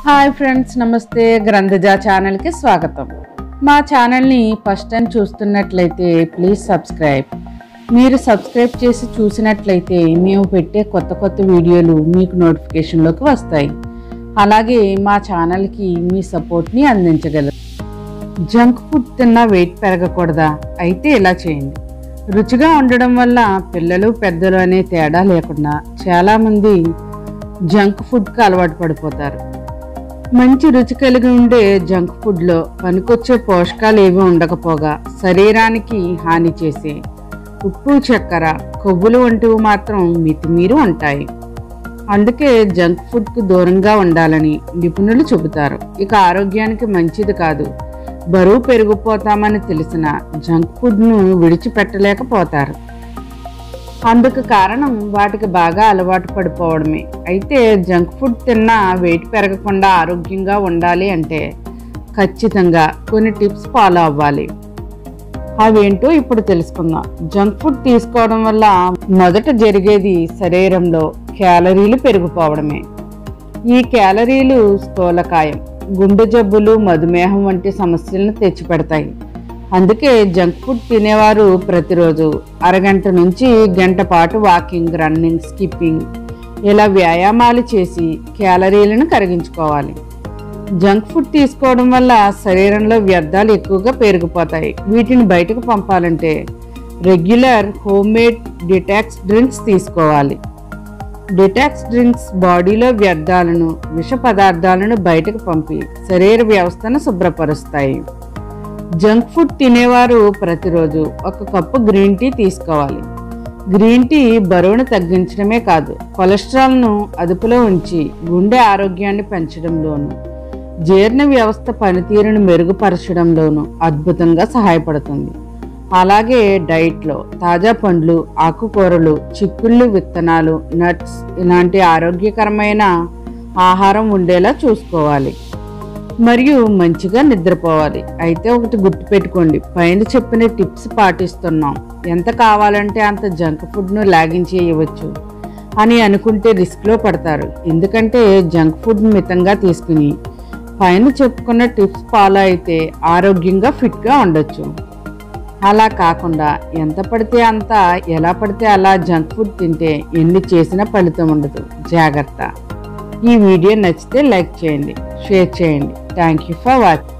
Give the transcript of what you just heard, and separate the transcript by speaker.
Speaker 1: hi friends నమస్తే గ్రంథజ ఛానల్కి స్వాగతం మా ఛానల్ని ఫస్ట్ టైం చూస్తున్నట్లయితే ప్లీజ్ సబ్స్క్రైబ్ మీరు సబ్స్క్రైబ్ చేసి చూసినట్లయితే మేము పెట్టే కొత్త కొత్త వీడియోలు మీకు నోటిఫికేషన్లోకి వస్తాయి అలాగే మా ఛానల్కి మీ సపోర్ట్ని అందించగలరు జంక్ ఫుడ్ తిన్నా వెయిట్ పెరగకూడదా అయితే ఇలా చేయండి రుచిగా ఉండడం వల్ల పిల్లలు పెద్దలు అనే తేడా లేకుండా చాలామంది జంక్ ఫుడ్కి అలవాటు పడిపోతారు మంచి రుచి కలిగి ఉండే జంక్ ఫుడ్లో పనికొచ్చే పోషకాలు ఏవి ఉండకపోగా శరీరానికి హాని చేసే ఉప్పు చక్కెర కొవ్వులు వంటివి మాత్రం మితిమీరి ఉంటాయి అందుకే జంక్ ఫుడ్కు దూరంగా ఉండాలని నిపుణులు చెబుతారు ఇక ఆరోగ్యానికి మంచిది కాదు బరువు పెరిగిపోతామని తెలిసిన జంక్ ఫుడ్ను విడిచిపెట్టలేకపోతారు అందుకు కారణం వాటికి బాగా అలవాటు పడిపోవడమే అయితే జంక్ ఫుడ్ తిన్నా వెయిట్ పెరగకుండా ఆరోగ్యంగా ఉండాలి అంటే ఖచ్చితంగా కొన్ని టిప్స్ ఫాలో అవ్వాలి అవేంటో ఇప్పుడు తెలుసుకుందాం జంక్ ఫుడ్ తీసుకోవడం వల్ల మొదట జరిగేది శరీరంలో క్యాలరీలు పెరిగిపోవడమే ఈ క్యాలరీలు స్థూలకాయం గుండె జబ్బులు మధుమేహం వంటి సమస్యలను తెచ్చిపెడతాయి అందుకే జంక్ ఫుడ్ తినేవారు ప్రతిరోజు అరగంట నుంచి గంట పాటు వాకింగ్ రన్నింగ్ స్కిప్పింగ్ ఇలా వ్యాయామాలు చేసి క్యాలరీలను కరిగించుకోవాలి జంక్ ఫుడ్ తీసుకోవడం వల్ల శరీరంలో వ్యర్థాలు ఎక్కువగా పెరిగిపోతాయి వీటిని బయటకు పంపాలంటే regular home made detox drinks తీసుకోవాలి డిటాక్స్ డ్రింక్స్ బాడీలో వ్యర్థాలను విష పదార్థాలను బయటకు పంపి శరీర వ్యవస్థను శుభ్రపరుస్తాయి జంక్ ఫుడ్ తినేవారు ప్రతిరోజు ఒక కప్పు గ్రీన్ టీ తీసుకోవాలి గ్రీన్ టీ బరువును తగ్గించడమే కాదు కొలెస్ట్రాల్ను అదుపులో ఉంచి గుండె ఆరోగ్యాన్ని పెంచడంలోనూ జీర్ణ వ్యవస్థ పనితీరును మెరుగుపరచడంలోనూ అద్భుతంగా సహాయపడుతుంది అలాగే డైట్లో తాజా పండ్లు ఆకుకూరలు చిక్కుళ్ళు విత్తనాలు నట్స్ ఇలాంటి ఆరోగ్యకరమైన ఆహారం ఉండేలా చూసుకోవాలి మరియు మంచిగా నిద్రపోవాలి అయితే ఒకటి గుర్తుపెట్టుకోండి పైన చెప్పిన టిప్స్ పాటిస్తున్నాం ఎంత కావాలంటే అంత జంక్ ఫుడ్ను లాగించేయవచ్చు అని అనుకుంటే రిస్క్లో పడతారు ఎందుకంటే జంక్ ఫుడ్ మితంగా తీసుకుని పైన చెప్పుకున్న టిప్స్ ఫాలో అయితే ఆరోగ్యంగా ఫిట్గా ఉండొచ్చు అలా కాకుండా ఎంత పడితే అంత ఎలా పడితే అలా జంక్ ఫుడ్ తింటే ఎన్ని చేసినా ఫలితం ఉండదు జాగ్రత్త ఈ వీడియో నచ్చితే లైక్ చేయండి షేర్ చేయండి థ్యాంక్ యూ ఫర్ వాచింగ్